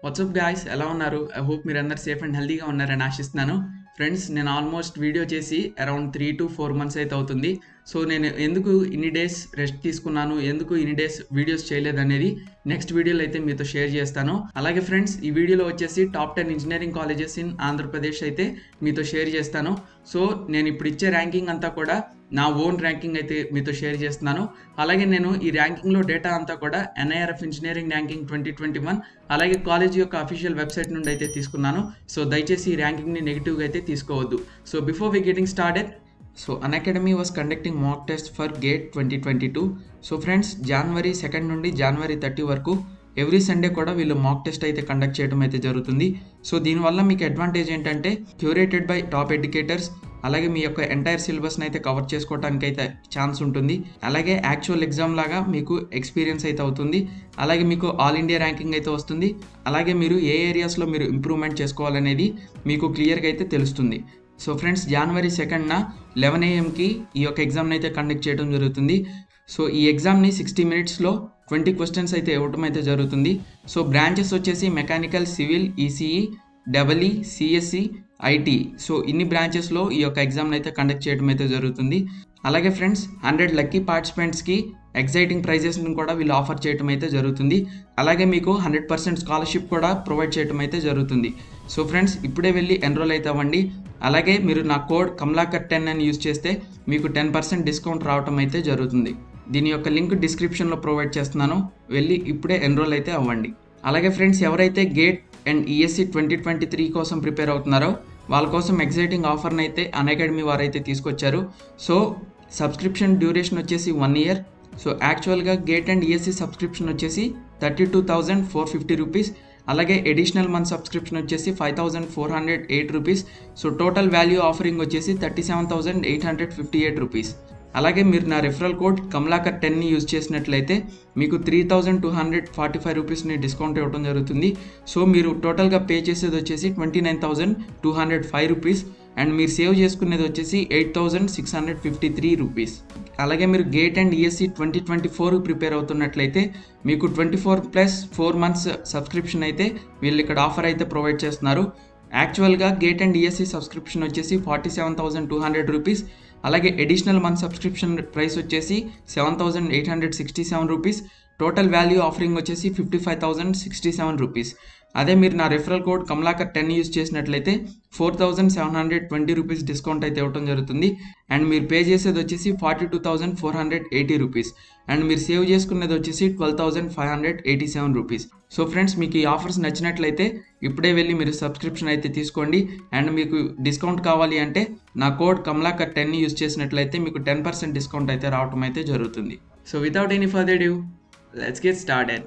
WhatsApp guys ఎలా ఉన్నారు I hope మీరు అందరు సేఫ్ అండ్ హెల్తీగా ఉన్నారని ఆశిస్తున్నాను ఫ్రెండ్స్ నేను ఆల్మోస్ట్ వీడియో చేసి around three to four months అయితే అవుతుంది సో నేను ఎందుకు ఇన్ని డేస్ రెస్ట్ తీసుకున్నాను ఎందుకు ఇన్ని డేస్ వీడియోస్ చేయలేదు అనేది నెక్స్ట్ వీడియోలో అయితే మీతో షేర్ చేస్తాను అలాగే ఫ్రెండ్స్ ఈ వీడియోలో వచ్చేసి top ten engineering colleges in Andhra Pradesh అయితే మీతో షేర్ చేస్తాను సో నేను ఇప్పుడు ఇచ్చే ర్యాంకింగ్ అంతా కూడా నా ఓన్ ర్యాంకింగ్ అయితే మీతో షేర్ చేస్తున్నాను అలాగే నేను ఈ ర్యాంకింగ్లో డేటా అంతా కూడా NIRF engineering ranking twenty twenty one అలాగే కాలేజ్ యొక్క అఫీషియల్ వెబ్సైట్ నుండి అయితే తీసుకున్నాను సో దయచేసి ఈ ర్యాంకింగ్ని నెగిటివ్గా అయితే తీసుకోవద్దు so before we getting started so Unacademy was conducting mock test for GATE twenty twenty two so friends జనవరి సెకండ్ నుండి జనవరి థర్టీ వరకు ఎవ్రీ సండే కూడా వీళ్ళు మాక్ టెస్ట్ అయితే కండక్ట్ చేయడం అయితే జరుగుతుంది సో దీనివల్ల మీకు అడ్వాంటేజ్ ఏంటంటే క్యూరేటెడ్ బై టాప్ ఎడ్యుకేటర్స్ అలాగే మీ యొక్క ఎంటైర్ సిలబస్ని అయితే కవర్ చేసుకోవడానికి అయితే ఛాన్స్ ఉంటుంది అలాగే యాక్చువల్ ఎగ్జామ్ లాగా మీకు ఎక్స్పీరియన్స్ అయితే అవుతుంది అలాగే మీకు ఆల్ ఇండియా ర్యాంకింగ్ అయితే వస్తుంది అలాగే మీరు ఏ ఏరియాస్లో మీరు ఇంప్రూవ్మెంట్ చేసుకోవాలనేది మీకు క్లియర్గా అయితే తెలుస్తుంది సో ఫ్రెండ్స్ జనవరి సెకండ్న లెవెన్ ఏఎంకి ఈ యొక్క ఎగ్జామ్ని అయితే కండక్ట్ చేయడం జరుగుతుంది సో ఈ ఎగ్జామ్ని సిక్స్టీ మినిట్స్లో ట్వంటీ క్వశ్చన్స్ అయితే ఇవ్వటం అయితే జరుగుతుంది సో బ్రాంచెస్ వచ్చేసి mechanical civil ECE double E CSE IT so ఇన్ని బ్రాంచెస్లో ఈ యొక్క ఎగ్జామ్ని అయితే కండక్ట్ చేయడం అయితే జరుగుతుంది అలాగే ఫ్రెండ్స్ హండ్రెడ్ లక్కీ పార్టిసిపెంట్స్కి ఎగ్జైటింగ్ ప్రైజెస్ని కూడా వీళ్ళు ఆఫర్ చేయడం అయితే జరుగుతుంది అలాగే మీకు హండ్రెడ్ పర్సెంట్ స్కాలర్షిప్ కూడా ప్రొవైడ్ చేయడం అయితే జరుగుతుంది సో ఫ్రెండ్స్ ఇప్పుడే వెళ్ళి ఎన్రోల్ అయితే అవ్వండి అలాగే మీరు నా కోడ్ కమలాకర్ టెన్ అని యూజ్ చేస్తే మీకు టెన్ పర్సెంట్ డిస్కౌంట్ రావడం అయితే జరుగుతుంది దీని యొక్క లింక్ డిస్క్రిప్షన్లో ప్రొవైడ్ చేస్తున్నాను వెళ్ళి ఇప్పుడే ఎన్రోల్ అయితే అవ్వండి అలాగే ఫ్రెండ్స్ ఎవరైతే GATE and ESE twenty twenty three కోసం ప్రిపేర్ అవుతున్నారో వాళ్ళ కోసం ఎగ్జైటింగ్ ఆఫర్ని అయితే అన్ అకాడమీ వారు అయితే తీసుకొచ్చారు సో సబ్స్క్రిప్షన్ డ్యూరేషన్ వచ్చేసి వన్ ఇయర్ సో యాక్చువల్గా గేట్ అండ్ ఈఎస్సి సబ్స్క్రిప్షన్ వచ్చేసి thirty two thousand four fifty rupees అలాగే ఎడిషనల్ మంత్ సబ్స్క్రిప్షన్ వచ్చేసి five thousand four hundred eight rupees so total value offering వచ్చేసి thirty seven thousand eight hundred fifty eight rupees అలాగే మీరు నా referral code Kamalakar టెన్ని use చేసినట్లయితే మీకు three thousand two hundred forty five రూపీస్ని డిస్కౌంట్ ఇవ్వడం జరుగుతుంది సో మీరు టోటల్గా పే చేసేది వచ్చేసి twenty nine thousand two hundred five rupees and మీరు సేవ్ చేసుకునేది వచ్చేసి eight thousand six hundred fifty three rupees అలాగే మీరు GATE and ESE twenty twenty four prepare అవుతున్నట్లయితే మీకు twenty four plus four months subscription అయితే వీళ్ళు ఇక్కడ ఆఫర్ అయితే ప్రొవైడ్ చేస్తున్నారు యాక్చువల్గా గేట్ అండ్ ఈఎస్సి సబ్స్క్రిప్షన్ వచ్చేసి forty seven thousand two hundred rupees అలాగే అడిషనల్ మంత్ సబ్స్క్రిప్షన్ ప్రైస్ వచ్చేసి seven thousand eight hundred sixty seven rupees total value offering వచ్చేసి fifty five thousand sixty seven rupees అదే మీరు నా referral code Kamalakar ten use చేసినట్లయితే four thousand seven hundred twenty rupees discount అయితే ఇవ్వడం జరుగుతుంది and మీరు పే చేసేది వచ్చేసి forty two thousand four hundred eighty rupees and మీరు సేవ్ చేసుకునేది వచ్చేసి twelve thousand five hundred eighty seven rupees so friends మీకు ఈ ఆఫర్స్ నచ్చినట్లయితే ఇప్పుడే వెళ్ళి మీరు సబ్స్క్రిప్షన్ అయితే తీసుకోండి అండ్ మీకు డిస్కౌంట్ కావాలి అంటే నా కోడ్ కమలాకర్ టెన్ యూస్ చేసినట్లయితే మీకు టెన్ పర్సెంట్ డిస్కౌంట్ అయితే రావడం అయితే జరుగుతుంది so without any further due let's get started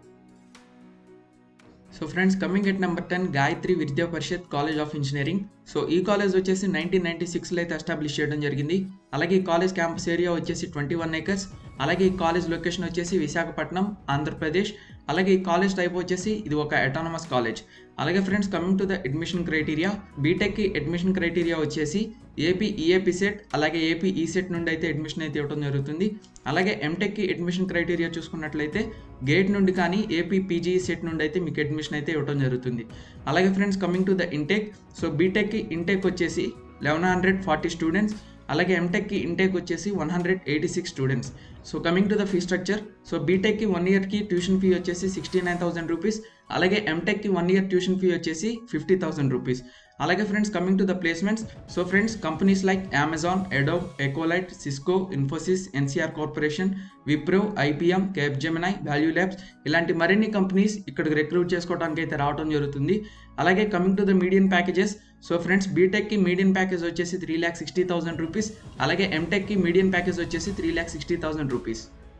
so friends coming at number ten Gayatri Vidya Parishad college of engineering so ఈ కాలేజ్ వచ్చేసి నైన్టీన్ నైన్టీ సిక్స్లో అయితే ఎస్టాబ్లిష్ చేయడం జరిగింది అలాగే ఈ కాలేజ్ క్యాంపస్ ఏరియా వచ్చేసి ట్వంటీ వన్ ఏకర్స్ అలాగే ఈ కాలేజ్ లొకేషన్ వచ్చేసి విశాఖపట్నం ఆంధ్రప్రదేశ్ అలాగే ఈ కాలేజ్ టైప్ వచ్చేసి ఇది ఒక అటానమస్ కాలేజ్ అలాగే friends coming to the admission criteria బీటెక్కి అడ్మిషన్ క్రైటీరియా వచ్చేసి ఏపీ ఈఏపీ సెట్ అలాగే ఏపీ ఈ సెట్ నుండి అయితే అడ్మిషన్ అయితే ఇవ్వడం జరుగుతుంది అలాగే ఎంటెక్కి అడ్మిషన్ క్రైటీరియా చూసుకున్నట్లయితే గేట్ నుండి కానీ ఏపీ పీజీ సెట్ నుండి అయితే మీకు అడ్మిషన్ అయితే ఇవ్వడం జరుగుతుంది అలాగే friends coming to the intake so బీటెక్కి ఇంటెక్ వచ్చేసి లెవెన్ హండ్రెడ్ ఫార్టీ స్టూడెంట్స్ అలాగే ఎంటెక్కి ఇంటేక్ వచ్చేసి one hundred eighty six students so coming to the fee structure so బీటెక్కి వన్ ఇయర్కి ట్యూషన్ ఫీ వచ్చేసి సిక్స్టీ నైన్ థౌసండ్ రూపీస్ అలాగే ఎంటెక్కి వన్ ఇయర్ ట్యూషన్ ఫీ వచ్చేసి ఫిఫ్టీ థౌసండ్ రూపీస్ అలాగే friends coming to the placements so friends companies like Amazon Adobe Accolite Cisco Infosys NCR corporation Wipro IBM Capgemini ValueLabs ఇలాంటి మరిన్ని companies ఇక్కడికి recruit చేసుకోవడానికి అయితే రావడం జరుగుతుంది అలాగే coming to the medium packages so friends బీటెక్కి మీడియం ప్యాకేజ్ వచ్చేసి three lakh sixty thousand rupees అలాగే ఎంటెక్కి మీడియం ప్యాకేజ్ వచ్చేసి three lakh sixty thousand rupees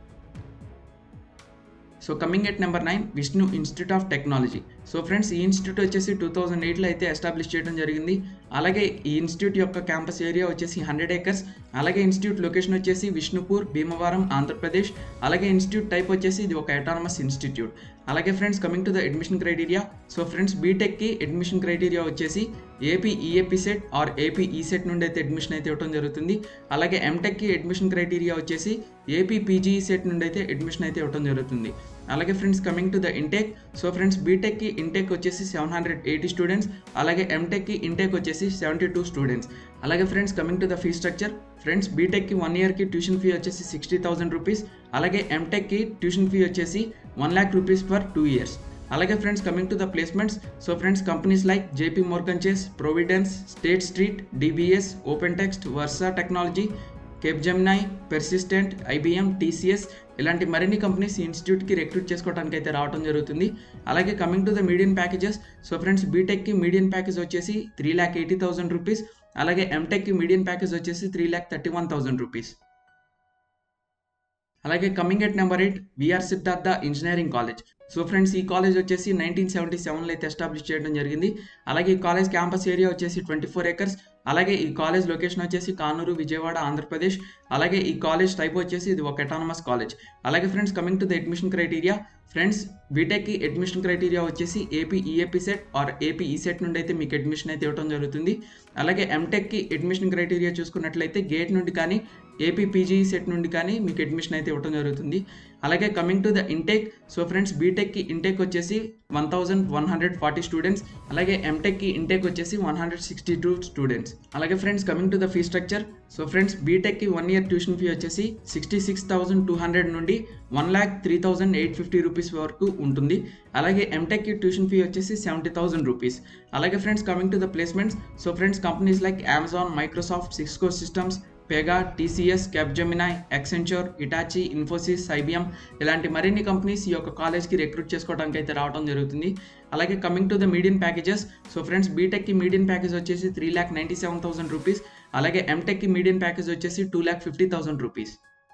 so coming at number nine Vishnu institute of technology so friends ఈ ఇన్స్టిట్యూట్ వచ్చేసి టూ థౌజండ్ ఎయిట్లో అయితే establish చేయడం జరిగింది అలాగే ఈ ఇన్స్టిట్యూట్ యొక్క క్యాంపస్ ఏరియా వచ్చేసి హండ్రెడ్ ఏకర్స్ అలాగే ఇన్స్టిట్యూట్ లొకేషన్ వచ్చేసి విష్ణుపూర్ భీమవరం ఆంధ్రప్రదేశ్ అలాగే ఇన్స్టిట్యూట్ టైప్ వచ్చేసి ఇది ఒక అటానమస్ ఇన్స్టిట్యూట్ అలాగే friends coming to the admission criteria so friends బీటెక్కి అడ్మిషన్ క్రైటీరియా వచ్చేసి AP EAP set or AP ఈ సెట్ నుండి అయితే అడ్మిషన్ అయితే ఇవ్వడం జరుగుతుంది అలాగే ఎంటెక్కి అడ్మిషన్ క్రైటీరియా వచ్చేసి ఏపీ పీజీఈ సెట్ నుండి అయితే అడ్మిషన్ అయితే ఇవ్వడం జరుగుతుంది అలాగే friends coming to the intake so friends బీటెక్కి ఇంటేక్ వచ్చేసి సెవెన్ హండ్రెడ్ ఎయిటీ స్టూడెంట్స్ అలాగే ఎంటెక్కి ఇంటేక్ వచ్చేసి సెవెంటీ టూ స్టూడెంట్స్ అలాగే friends coming to the fee structure friends బీటెక్కి వన్ ఇయర్కి ట్యూషన్ ఫీ వచ్చేసి సిక్స్టీ థౌసండ్ రూపీస్ అలాగే ఎంటెక్కి ట్యూషన్ ఫీ వచ్చేసి one lakh rupees for two years అలాగే friends coming to the placements so friends companies like JP Morgan Chase Providence State Street DBS OpenText Versa technology Capgemini Persistent IBM TCS ఇలాంటి మరిన్ని companies ఈ ఇన్స్టిట్యూట్కి recruit చేసుకోవడానికి అయితే రావడం జరుగుతుంది అలాగే coming to the medium packages so friends బీటెక్కి మీడియం ప్యాకేజ్ వచ్చేసి three lakh eighty thousand rupees అలాగే ఎంటెక్కి మీడియం ప్యాకేజ్ వచ్చేసి three lakh thirty one thousand rupees అలాగే coming at number eight BR Siddhartha engineering college so friends ఈ కాలేజ్ వచ్చేసి నైన్టీన్ సెవెంటీ సెవెన్లో అయితే ఎస్టాబ్లిష్ చేయడం జరిగింది అలాగే ఈ కాలేజ్ క్యాంపస్ ఏరియా వచ్చేసి ట్వంటీ ఫోర్ ఏకర్స్ అలాగే ఈ కాలేజ్ లొకేషన్ వచ్చేసి కానూరు విజయవాడ ఆంధ్రప్రదేశ్ అలాగే ఈ కాలేజ్ టైప్ వచ్చేసి ఇది ఒక ఎటానమస్ కాలేజ్ అలాగే friends coming to the admission criteria friends బీటెక్కి అడ్మిషన్ క్రైటీరియా వచ్చేసి AP EAP set or AP ఈ సెట్ నుండి అయితే మీకు అడ్మిషన్ అయితే ఇవ్వడం జరుగుతుంది అలాగే ఎంటెక్కి అడ్మిషన్ క్రైటీరియా చూసుకున్నట్లయితే గేట్ నుండి కానీ ఏపీ పీజీ సెట్ నుండి కానీ మీకు అడ్మిషన్ అయితే ఇవ్వడం జరుగుతుంది అలాగే coming to the intake so friends బీటెక్కి ఇంటేక్ వచ్చేసి one thousand one hundred forty students అలాగే ఎంటెక్కి ఇంటేక్ వచ్చేసి one hundred sixty two students అలాగే friends coming to the fee structure so friends బీటెక్కి వన్ ఇయర్ ట్యూషన్ ఫీ వచ్చేసి sixty six thousand two hundred నుండి one lakh three thousand eight fifty rupees వరకు ఉంటుంది అలాగే ఎంటెక్కి ట్యూషన్ ఫీ వచ్చేసి సెవెంటీ థౌసండ్ రూపీస్ అలాగే friends coming to the placements so friends companies like Amazon Microsoft Cisco systems Pega TCS Capgemini Accenture Hitachi Infosys IBM ఇలాంటి మరిన్ని companies ఈ యొక్క కాలేజ్కి రిక్రూట్ చేసుకోవడానికి అయితే రావడం జరుగుతుంది అలాగే coming to the medium packages so friends బీటెక్కి మీడియం ప్యాకేజ్ వచ్చేసి three lakh ninety seven thousand rupees అలాగే ఎంటెక్కి మీడియం ప్యాకేజ్ వచ్చేసి two lakh fifty thousand rupees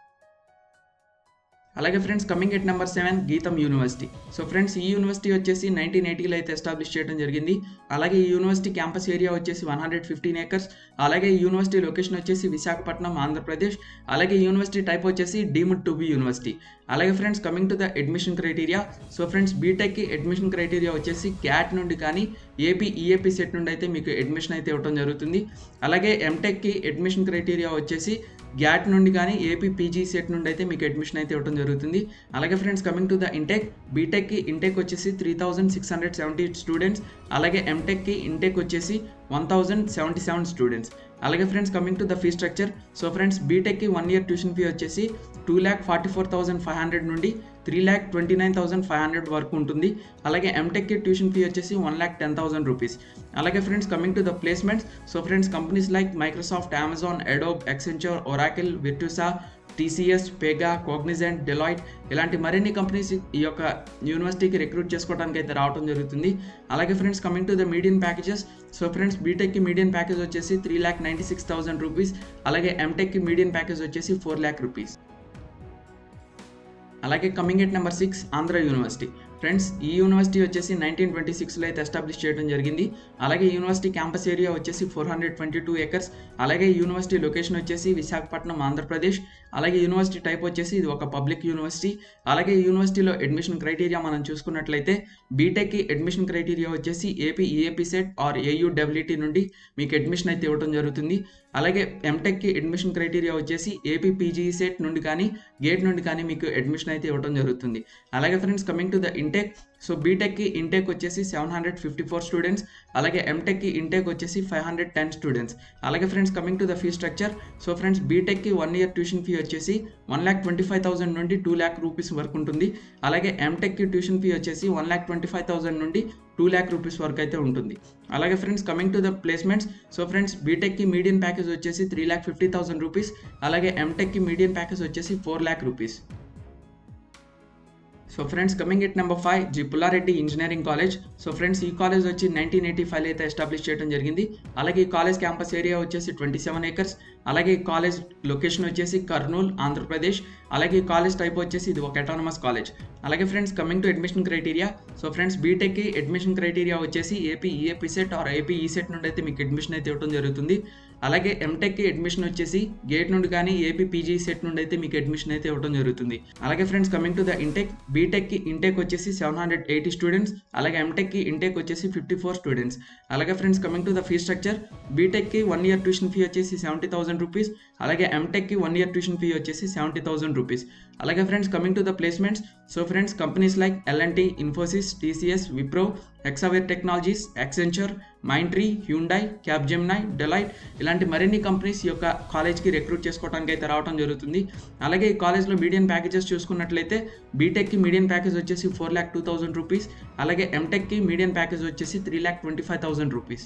అలాగే friends coming at number seven GITAM university so friends ఈ యూనివర్సిటీ వచ్చేసి నైన్టీన్ ఎయిటీలో అయితే ఎస్టాబ్లిష్ చేయడం జరిగింది అలాగే ఈ యూనివర్సిటీ క్యాంపస్ ఏరియా వచ్చేసి వన్ హండ్రెడ్ ఫిఫ్టీన్ ఏకర్స్ అలాగే ఈ యూనివర్సిటీ లొకేషన్ వచ్చేసి విశాఖపట్నం ఆంధ్రప్రదేశ్ అలాగే ఈ యూనివర్సిటీ టైప్ వచ్చేసి డీమ్డ్ టు బి యూనివర్సిటీ అలాగే friends coming to the admission criteria so friends బీటెక్కి అడ్మిషన్ క్రైటీరియా వచ్చేసి క్యాట్ నుండి కానీ ఏపీ ఈఏపీ సెట్ నుండి అయితే మీకు అడ్మిషన్ అయితే ఇవ్వడం జరుగుతుంది అలాగే ఎంటెక్కి అడ్మిషన్ క్రైటీరియా వచ్చేసి గ్యాట్ నుండి కానీ ఏపీ పీజీ సెట్ నుండి అయితే మీకు అడ్మిషన్ అయితే ఇవ్వడం జరుగుతుంది అలాగే friends coming to the intake బీటెక్కి ఇంటెక్ వచ్చేసి three thousand six hundred seventy students అలాగే ఎంటెక్కి ఇంటెక్ వచ్చేసి one thousand seventy seven students అలాగే friends coming to the fee structure so friends బీటెక్కి వన్ ఇయర్ ట్యూషన్ ఫీ వచ్చేసి two lakh forty four thousand five hundred నుండి three lakh twenty nine thousand five hundred వరకు ఉంటుంది అలాగే ఎంటెక్కి ట్యూషన్ ఫీ వచ్చేసి one lakh ten thousand rupees అలాగే friends coming to the placements so friends companies like Microsoft Amazon Adobe Accenture Oracle Virtusa TCS Pega Cognizant Deloitte ఇలాంటి మరిన్ని companies ఈ యొక్క యూనివర్సిటీకి రిక్రూట్ చేసుకోవడానికి అయితే రావడం జరుగుతుంది అలాగే friends coming to the medium packages so friends బీటెక్కి మీడియం ప్యాకేజ్ వచ్చేసి three lakh ninety six thousand rupees అలాగే ఎంటెక్కి మీడియం ప్యాకేజ్ వచ్చేసి ఫోర్ ల్యాక్ రూపీస్ అలాగే coming at number six Andhra university friends ఈ యూనివర్సిటీ వచ్చేసి నైన్టీన్ ట్వంటీ సిక్స్లో అయితే ఎస్టాబ్లిష్ చేయడం జరిగింది అలాగే ఈ యూనివర్సిటీ క్యాంపస్ ఏరియా వచ్చేసి four hundred twenty two acres అలాగే ఈ యూనివర్సిటీ లొకేషన్ వచ్చేసి విశాఖపట్నం ఆంధ్రప్రదేశ్ అలాగే యూనివర్సిటీ టైప్ వచ్చేసి ఇది ఒక పబ్లిక్ యూనివర్సిటీ అలాగే ఈ యూనివర్సిటీలో అడ్మిషన్ క్రైటీరియా మనం చూసుకున్నట్లయితే బీటెక్కి అడ్మిషన్ క్రైటీరియా వచ్చేసి AP EAP set or AUWT నుండి మీకు అడ్మిషన్ అయితే ఇవ్వడం జరుగుతుంది అలాగే ఎంటెక్కి అడ్మిషన్ క్రైటీరియా వచ్చేసి ఏపీ పీజీ సెట్ నుండి కానీ గేట్ నుండి కానీ మీకు అడ్మిషన్ అయితే ఇవ్వడం జరుగుతుంది అలాగే friends coming to the intake so బీటెక్కి ఇంటెక్ వచ్చేసి seven hundred fifty four students అలాగే ఎంటెక్కి ఇంటెక్ వచ్చేసి ఫైవ్ హండ్రెడ్ టెన్ స్టూడెంట్స్ అలాగే friends coming to the fee structure so friends బీటెక్కి వన్ ఇయర్ ట్యూషన్ ఫీ వచ్చేసి one lakh twenty five thousand నుండి two lakh rupees వరకు ఉంటుంది అలాగే ఎంటెక్కి ట్యూషన్ ఫీ వచ్చేసి one lakh twenty five thousand నుండి టూ ల్యాక్ రూపీస్ వరకు అయితే ఉంటుంది అలాగే friends coming to the placements so friends బీటెక్కి మీడియం ప్యాకేజ్ వచ్చేసి three lakh fifty thousand rupees అలాగే ఎంటెక్కి మీడియం ప్యాకేజ్ వచ్చేసి four lakh rupees so friends coming at number five G Pulla Reddy engineering college so friends ఈ కాలేజ్ వచ్చి నైన్టీన్ ఎయిటీ ఫైవ్ అయితే establish చేయడం జరిగింది అలాగే ఈ కాలేజ్ క్యాంపస్ ఏరియా వచ్చేసి ట్వంటీ సెవెన్ ఏకర్స్ అలాగే ఈ కాలేజ్ లొకేషన్ వచ్చేసి కర్నూల్ ఆంధ్రప్రదేశ్ అలాగే ఈ కాలేజ్ టైప్ వచ్చేసి ఇది ఒక అటానమస్ కాలేజ్ అలాగే friends coming to admission criteria so friends బీటెక్కి అడ్మిషన్ క్రైటీరియా వచ్చేసి AP EAP set or AP ఈ సెట్ నుండి అయితే మీకు అడ్మిషన్ అయితే ఇవ్వడం జరుగుతుంది అలాగే ఎంటెక్కి అడ్మిషన్ వచ్చేసి గేట్ నుండి కానీ ఏపీ పీజీ సెట్ నుండి అయితే మీకు అడ్మిషన్ అయితే ఇవ్వడం జరుగుతుంది అలాగే friends coming to the intake బీటెక్కి ఇంటెక్ వచ్చేసి సెవెన్ హండ్రెడ్ ఎయిటీ స్టూడెంట్స్ అలాగే ఎంటెక్కి ఇంటెక్ వచ్చేసి ఫిఫ్టీ ఫోర్ స్టూడెంట్స్ అలాగే friends coming to the fee structure బీటెక్కి వన్ ఇయర్ ట్యూషన్ ఫీ వచ్చేసి సెవెంటీ థౌసండ్ రూపీస్ అలాగే ఎంటెక్కి వన్ ఇయర్ ట్యూషన్ ఫీ వచ్చేసి సెవెంటీ థౌసండ్ రూపీస్ అలాగే friends coming to the placements so friends companies like L and T Infosys TCS Wipro Hexaware technologies Accenture Mindtree Hyundai Cap జెమ్నై Delight ఇలాంటి మరిన్ని companies ఈ యొక్క కాలేజ్కి రిక్రూట్ చేసుకోవడానికి అయితే రావడం జరుగుతుంది అలాగే ఈ కాలేజ్లో మీడియం ప్యాకేజెస్ చూసుకున్నట్లయితే బీటెక్కి మీడియం ప్యాకేజ్ వచ్చేసి four lakh two thousand rupees అలాగే ఎంటెక్కి మీడియం ప్యాకేజ్ వచ్చేసి three lakh twenty five thousand rupees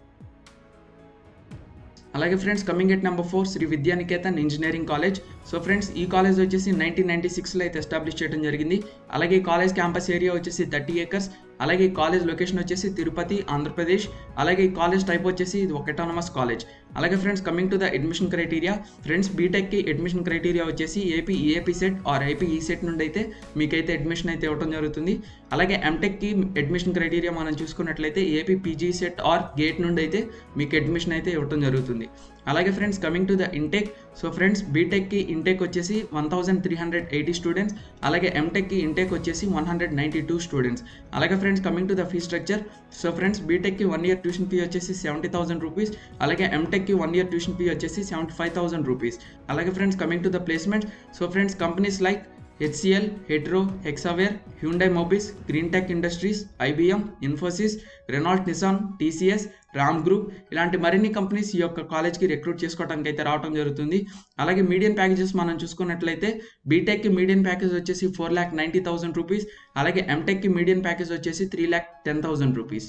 అలాగే friends coming at number four Sri Vidyanikethan engineering college so friends ఈ కాలేజ్ వచ్చేసి నైన్టీన్ నైన్టీ సిక్స్లో అయితే ఎస్టాబ్లిష్ చేయడం జరిగింది అలాగే ఈ కాలేజ్ క్యాంపస్ ఏరియా వచ్చేసి థర్టీ ఏకర్స్ అలాగే ఈ కాలేజ్ లొకేషన్ వచ్చేసి తిరుపతి ఆంధ్రప్రదేశ్ అలాగే ఈ కాలేజ్ టైప్ వచ్చేసి ఇది ఒక అటానమస్ కాలేజ్ అలాగే friends coming to the admission criteria friends బీటెక్కి అడ్మిషన్ క్రైటీరియా వచ్చేసి AP EAP set or AP ఈ సెట్ నుండి అయితే మీకైతే అడ్మిషన్ అయితే ఇవ్వడం జరుగుతుంది అలాగే ఎంటెక్కి అడ్మిషన్ క్రైటీరియా మనం చూసుకున్నట్లయితే AP PG CET or GATE నుండి అయితే మీకు అడ్మిషన్ అయితే ఇవ్వడం జరుగుతుంది అలాగే friends coming to the intake so friends బీటెక్కి ఇంటెక్ వచ్చేసి one thousand three hundred eighty students అలాగే ఎంటెక్కి ఇంటెక్ వచ్చేసి one hundred ninety two students అలాగే friends coming to the fee structure so friends బీటెక్కి వన్ ఇయర్ ట్యూషన్ ఫీ వచ్చేసి seventy thousand rupees అలాగే ఎంటెక్కి వన్ ఇయర్ ట్యూషన్ ఫీ వచ్చేసి seventy five thousand rupees అలాగే friends coming to the placements so friends companies like HCL Hetero Hexaware Hyundai Mobis green tech industries IBM Infosys Renault Nissan TCS Ram group ఇలాంటి మరిన్ని companies ఈ యొక్క కాలేజ్కి recruit చేసుకోవడానికి అయితే రావడం జరుగుతుంది అలాగే మీడియం ప్యాకేజెస్ మనం చూసుకున్నట్లయితే బీటెక్కి మీడియం ప్యాకేజ్ వచ్చేసి four lakh ninety thousand rupees అలాగే ఎంటెక్కి మీడియం ప్యాకేజ్ వచ్చేసి three lakh ten thousand rupees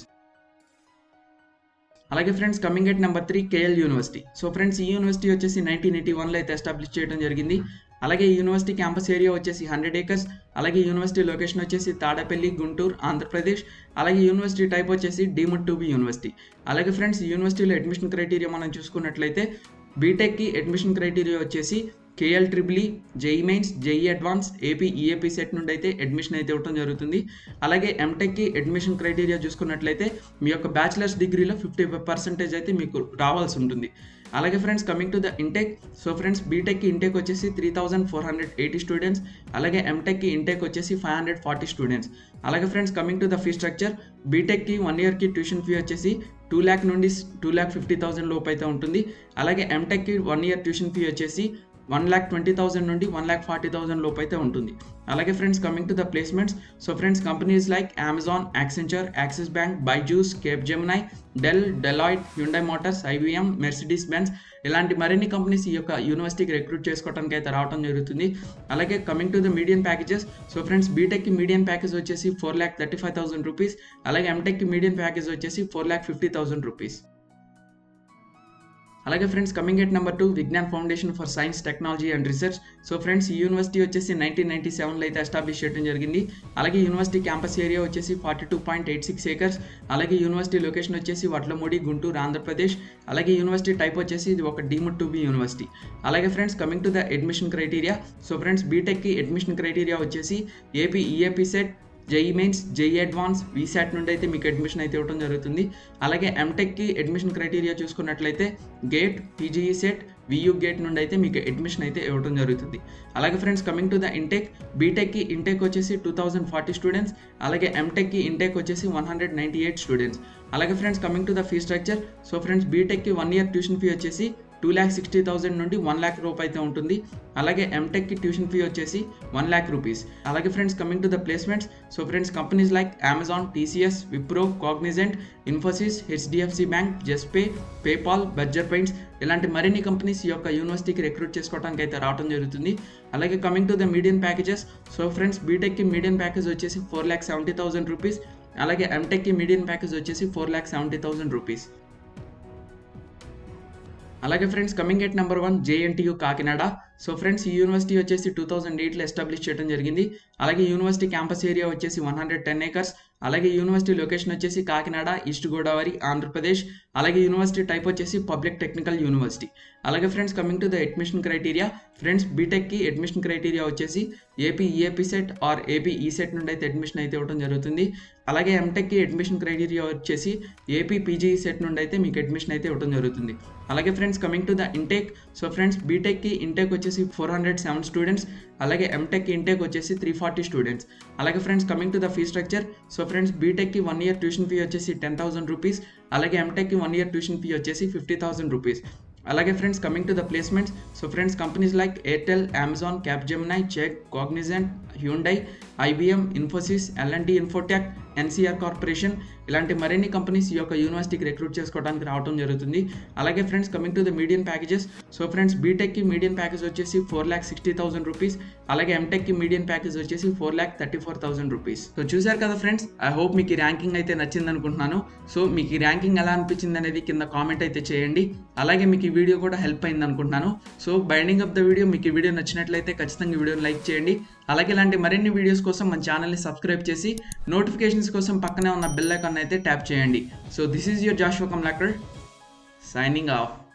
అలాగే friends coming at number three KL university so friends ఈ యూనివర్సిటీ వచ్చేసి నైన్టీన్ ఎయిటీ వన్లో అయితే ఎస్టాబ్లిష్ చేయడం జరిగింది అలాగే ఈ యూనివర్సిటీ క్యాంపస్ ఏరియా వచ్చేసి హండ్రెడ్ ఏకర్స్ అలాగే యూనివర్సిటీ లొకేషన్ వచ్చేసి తాడపల్లి గుంటూరు ఆంధ్రప్రదేశ్ అలాగే యూనివర్సిటీ టైప్ వచ్చేసి డీమడ్ టు బి యూనివర్సిటీ అలాగే ఫ్రెండ్స్ ఈ యూనివర్సిటీలో అడ్మిషన్ క్రైటీరియా మనం చూసుకున్నట్లయితే బీటెక్కి అడ్మిషన్ క్రైటీరియా వచ్చేసి KL triple JEE mains JEE advance AP EAP CET నుండి అయితే అడ్మిషన్ అయితే ఇవ్వడం జరుగుతుంది అలాగే ఎంటెక్కి అడ్మిషన్ క్రైటీరియా చూసుకున్నట్లయితే మీ యొక్క బ్యాచిలర్స్ డిగ్రీలో ఫిఫ్టీ పర్సెంటేజ్ అయితే మీకు రావాల్సి ఉంటుంది అలాగే friends coming to the intake so friends బీటెక్కి ఇంటెక్ వచ్చేసి three thousand four hundred eighty students అలాగే ఎంటెక్కి ఇంటెక్ వచ్చేసి ఫైవ్ హండ్రెడ్ ఫార్టీ స్టూడెంట్స్ అలాగే friends coming to the fee structure బీటెక్కి వన్ ఇయర్కి ట్యూషన్ ఫీ వచ్చేసి టూ ల్యాక్ నుండి టూ ల్యాక్ ఫిఫ్టీ థౌసండ్ లోపు అయితే ఉంటుంది అలాగే ఎంటెక్కి వన్ ఇయర్ ట్యూషన్ ఫీ వచ్చేసి వన్ ల్యాక్ ట్వంటీ థౌసండ్ నుండి వన్ ల్యాక్ ఫార్టీ థౌసండ్ లోపు అయితే ఉంటుంది అలాగే friends coming to the placements so friends companies like Amazon Accenture Axis bank Byju's Cap Gemini Dell Deloitte Hyundai motors IBM Mercedes Benz ఇలాంటి మరిన్ని companies ఈ యొక్క యూనివర్సిటీకి రిక్రూట్ చేసుకోవడానికి అయితే రావడం జరుగుతుంది అలాగే coming to the medium packages so friends బీటెక్కి మీడియం ప్యాకేజ్ వచ్చేసి four lakh thirty five thousand rupees అలాగే ఎంటెక్కి మీడియం ప్యాకేజ్ వచ్చేసి four lakh fifty thousand rupees అలాగే friends coming at number two Vignan foundation for science technology and research so friends ఈ university వచ్చేసి nineteen ninety సెవెన్లో అయితే ఎస్టాబ్లిష్ చేయడం జరిగింది అలాగే యూనివర్సిటీ క్యాంపస్ ఏరియా వచ్చేసి forty two point eight six acres అలాగే యూనివర్సిటీ లొకేషన్ వచ్చేసి వడ్లమూడి గుంటూరు ఆంధ్రప్రదేశ్ అలాగే యూనివర్సిటీ టైప్ వచ్చేసి ఇది ఒక డీముడ్ టు బి యూనివర్సిటీ అలాగే friends coming to the admission criteria so friends బీటెక్కి అడ్మిషన్ క్రైటీరియా వచ్చేసి AP EAP CET JEE mains JEE advance VSAT నుండి అయితే మీకు అడ్మిషన్ అయితే ఇవ్వడం జరుగుతుంది అలాగే ఎంటెక్కి అడ్మిషన్ క్రైటీరియా చూసుకున్నట్లయితే GATE PGE CET VU GATE నుండి అయితే మీకు అడ్మిషన్ అయితే ఇవ్వడం జరుగుతుంది అలాగే friends coming to the intake బీటెక్కి ఇంటెక్ వచ్చేసి టూ థౌసండ్ ఫార్టీ స్టూడెంట్స్ అలాగే ఎంటెక్కి ఇంటెక్ వచ్చేసి one hundred ninety eight students అలాగే friends coming to the fee structure so friends బీటెక్కి వన్ ఇయర్ ట్యూషన్ ఫీ వచ్చేసి టూ ల్యాక్ సిక్స్టీ థౌసండ్ నుండి one lakh రూపాయి అయితే ఉంటుంది అలాగే ఎంటెక్కి ట్యూషన్ ఫీ వచ్చేసి వన్ ల్యాక్ రూపీస్ అలాగే friends coming to the placements so friends companies like Amazon TCS Wipro Cognizant Infosys HDFC bank Juspay PayPal Berger paints ఇలాంటి మరిన్ని కంపెనీస్ ఈ యొక్క యూనివర్సిటీకి రిక్రూట్ చేసుకోవడానికి అయితే రావడం జరుగుతుంది అలాగే coming to the medium packages so friends బీటెక్కి మీడియం ప్యాకేజ్ వచ్చేసి four lakh seventy thousand rupees అలాగే ఎంటెక్కి మీడియం ప్యాకేజ్ వచ్చేసి four lakh seventy thousand rupees అలాగే friends coming at number one JNTU Kakinada so friends ఈ యూనివర్సిటీ వచ్చేసి టూ థౌసండ్ ఎయిట్లో ఎస్టాబ్లిష్ చేయడం జరిగింది అలాగే యూనివర్సిటీ క్యాంపస్ ఏరియా వచ్చేసి వన్ హండ్రెడ్ టెన్ ఏకర్స్ అలాగే యూనివర్సిటీ లొకేషన్ వచ్చేసి కాకినాడ ఈస్ట్ గోదావరి ఆంధ్రప్రదేశ్ అలాగే యూనివర్సిటీ టైప్ వచ్చేసి పబ్లిక్ టెక్నికల్ యూనివర్సిటీ అలాగే friends coming to the admission criteria friends బీటెక్కి అడ్మిషన్ క్రైటీరియా వచ్చేసి AP EAP set or AP ఈ సెట్ నుండి అయితే అడ్మిషన్ అయితే ఇవ్వడం జరుగుతుంది అలాగే ఎంటెక్కి అడ్మిషన్ క్రైటీరియా వచ్చేసి ఏపీ పీజీ సెట్ నుండి అయితే మీకు అడ్మిషన్ అయితే ఇవ్వడం జరుగుతుంది అలాగే friends coming to the intake so friends బీటెక్కి ఇంటేక్ వచ్చేసి ఫోర్ హండ్రెడ్ సెవెన్ స్టూడెంట్స్ అలాగే ఎంటెక్ ఇంటేక్ వచ్చేసి త్రీ ఫార్టీ స్టూడెంట్స్ అలాగే friends coming to the fee structure so friends బీటెక్కి వన్ ఇయర్ ట్యూషన్ ఫీ వచ్చేసి టెన్ థౌసండ్ రూపీస్ అలాగే ఎంటెక్కి one year tuition fee వచ్చేసి ఫిఫ్టీ థౌసండ్ రూపీస్ అలాగే friends coming to the placements so friends companies like Airtel Amazon Capgemini check Cognizant Hyundai IBM Infosys LND Infotech NCR corporation ఇలాంటి మరిన్ని companies ఈ యొక్క యూనివర్సిటీకి recruit చేసుకోవడానికి రావడం జరుగుతుంది అలాగే friends coming to the medium packages so friends బీటెక్కి మీడియం ప్యాకేజ్ వచ్చేసి four lakh sixty thousand rupees అలాగే ఎంటెక్కి మీడియం ప్యాకేజ్ వచ్చేసి four lakh thirty four thousand rupees so చూసారు కదా ఫ్రెండ్స్ ఐ హోప్ మీకు ఈ ర్యాంకింగ్ అయితే నచ్చింది అనుకుంటున్నాను సో మీకు ఈ ర్యాంకింగ్ ఎలా అనిపించింది అనేది కింద కామెంట్ అయితే చేయండి అలాగే మీకు ఈ వీడియో కూడా హెల్ప్ అయింది అనుకుంటున్నాను so binding off the video మీకు ఈ వీడియో నచ్చినట్లయితే ఖచ్చితంగా ఈ వీడియోని లైక్ చేయండి అలాగే ఇలాంటి మరిన్ని వీడియోస్ కోసం మన ఛానల్ని సబ్స్క్రైబ్ చేసి నోటిఫికేషన్స్ కోసం పక్కనే ఉన్న బెల్ ఐకాన్ అయితే ట్యాప్ చేయండి so this is your Joshua Kamlakar signing of